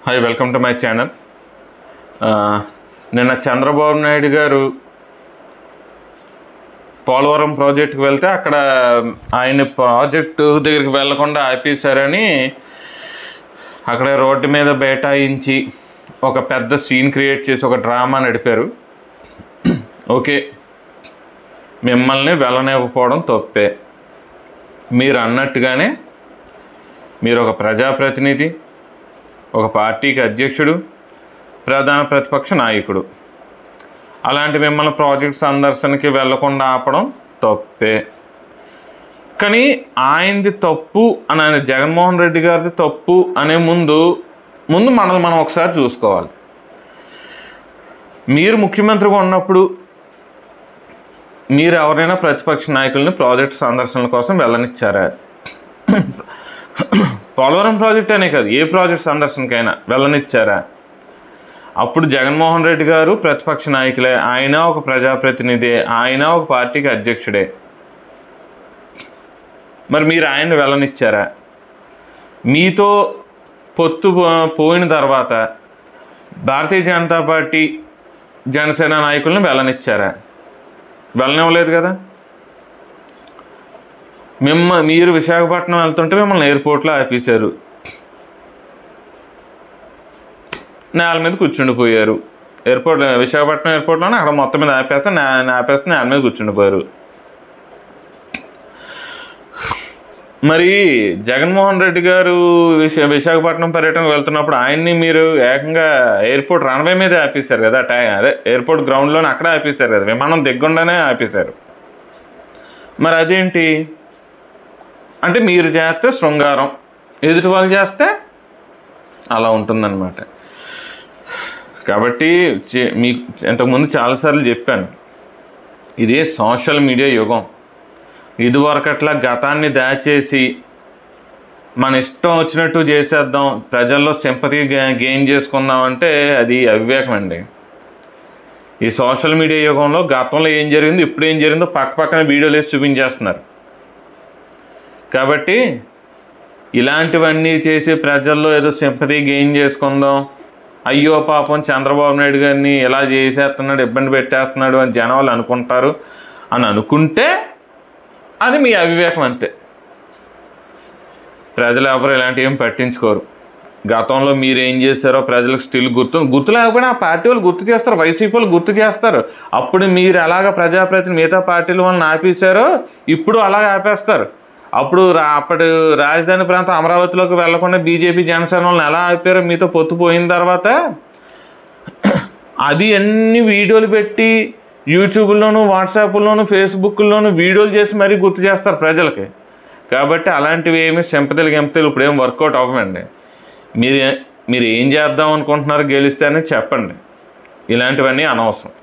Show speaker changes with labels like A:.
A: hi welcome to my channel నిన్న చంద్రబాబు నాయుడు గారు పోలవరం ప్రాజెక్టుకి వెళ్తే అక్కడ ఆయన ప్రాజెక్టు దగ్గరికి వెళ్లకుండా ఆపేశారని అక్కడ రోడ్డు మీద బైఠాయించి ఒక పెద్ద సీన్ క్రియేట్ చేసి ఒక డ్రామా నడిపారు ఓకే మిమ్మల్ని వెళ్ళనివ్వకపోవడం తప్పే మీరు అన్నట్టుగానే మీరు ఒక ప్రజాప్రతినిధి ఒక పార్టీకి అధ్యక్షుడు ప్రధాన ప్రతిపక్ష నాయకుడు అలాంటి మిమ్మల్ని ప్రాజెక్ట్ సందర్శనకి వెళ్లకుండా ఆపడం తప్పే కానీ ఆయనది తప్పు అని ఆయన జగన్మోహన్ రెడ్డి గారిది తప్పు అనే ముందు ముందు మనల్ని మనం ఒకసారి చూసుకోవాలి మీరు ముఖ్యమంత్రిగా ఉన్నప్పుడు మీరు ఎవరైనా ప్రతిపక్ష నాయకుల్ని ప్రాజెక్ట్ సందర్శనల కోసం వెళ్ళనిచ్చారా పోలవరం ప్రాజెక్ట్ అనే కాదు ఏ ప్రాజెక్ట్ సందర్శనకైనా వెళ్ళనిచ్చారా అప్పుడు జగన్మోహన్ రెడ్డి గారు ప్రతిపక్ష నాయకులే ఆయన ఒక ప్రజాప్రతినిధి ఆయన ఒక పార్టీకి అధ్యక్షుడే మరి మీరు ఆయన్ని వెళ్ళనిచ్చారా మీతో పొత్తు పో- పోయిన తర్వాత భారతీయ జనతా పార్టీ జనసేన నాయకులను వెళ్ళనిచ్చారా వెళ్ళనివ్వలేదు కదా మిమ్మ మీరు విశాఖపట్నం వెళ్తుంటే మిమ్మల్ని ఎయిర్పోర్ట్లో ఆపేశారు నేల మీద కూర్చుండిపోయారు ఎయిర్పోర్ట్ విశాఖపట్నం ఎయిర్పోర్ట్లోనే అక్కడ మొత్తం మీద ఆపేస్తే నా ఆపేస్తే నేల మీద కూర్చుండిపోయారు మరి జగన్మోహన్ రెడ్డి గారు విశా విశాఖపట్నం పర్యటన వెళ్తున్నప్పుడు ఆయన్ని మీరు ఏకంగా ఎయిర్పోర్ట్ రన్వే మీద ఆపేశారు కదా టై అదే ఎయిర్పోర్ట్ గ్రౌండ్లోనే అక్కడే ఆపేశారు కదా విమానం దిగ్గుండానే ఆపేశారు మరి అదేంటి అంటే మీరు చేస్తే శృంగారం ఎదుటి వాళ్ళు చేస్తే అలా ఉంటుందన్నమాట కాబట్టి చే- మీకు ఇంతకుముందు చాలాసార్లు చెప్పాను ఇదే సోషల్ మీడియా యుగం ఇదివరకట్లా గతాన్ని దాచేసి మన ఇష్టం వచ్చినట్టు చేసేద్దాం ప్రజల్లో సింపతి గెయిన్ చేసుకుందాం అంటే అది అవివేకం అండి ఈ సోషల్ మీడియా యుగంలో గతంలో ఏం జరిగిందో ఇప్పుడు ఏం జరిగిందో పక్క పక్కన వీడియోలు వేసి చూపించేస్తున్నారు కాబట్టి ఇలాంటివన్నీ చేసి ప్రజల్లో ఏదో సింపతి గెయిన్ చేసుకుందాం అయ్యో పాపం చంద్రబాబు నాయుడు గారిని ఇలా చేసేస్తున్నాడు ఇబ్బంది పెట్టేస్తున్నాడు అని జనాలు అనుకుంటారు అని అనుకుంటే అది మీ అవివేకం అంతే ప్రజలు ఎవరు ఇలాంటివి ఏం పట్టించుకోరు గతంలో మీరు ఏం చేశారో ప్రజలకు స్టిల్ గుర్తు గుర్తు లేకపోయినా ఆ పార్టీ వాళ్ళు గుర్తు చేస్తారు వైసీపీ వాళ్ళు గుర్తు చేస్తారు అప్పుడు మీరు ఎలాగ ప్రజాప్రతిని మిగతా పార్టీల వాళ్ళని ఆపేశారో ఇప్పుడు అలాగ ఆపేస్తారు అప్పుడు రా అప్పటి రాజధాని ప్రాంతం అమరావతిలోకి వెళ్లకుండా బీజేపీ జనసేన వాళ్ళని ఎలా ఆపారో మీతో పొత్తు పోయిన తర్వాత అది అన్ని వీడియోలు పెట్టి యూట్యూబ్లోను వాట్సాప్లోను ఫేస్బుక్లోను వీడియోలు చేసి మరీ గుర్తు చేస్తారు ప్రజలకి కాబట్టి అలాంటివి ఏమి సింపతిలు గింపతిలు ఇప్పుడు ఏం వర్కౌట్ అవ్వమండి మీరు మీరు ఏం చేద్దాం అనుకుంటున్నారు గెలిస్తే అని చెప్పండి ఇలాంటివన్నీ అనవసరం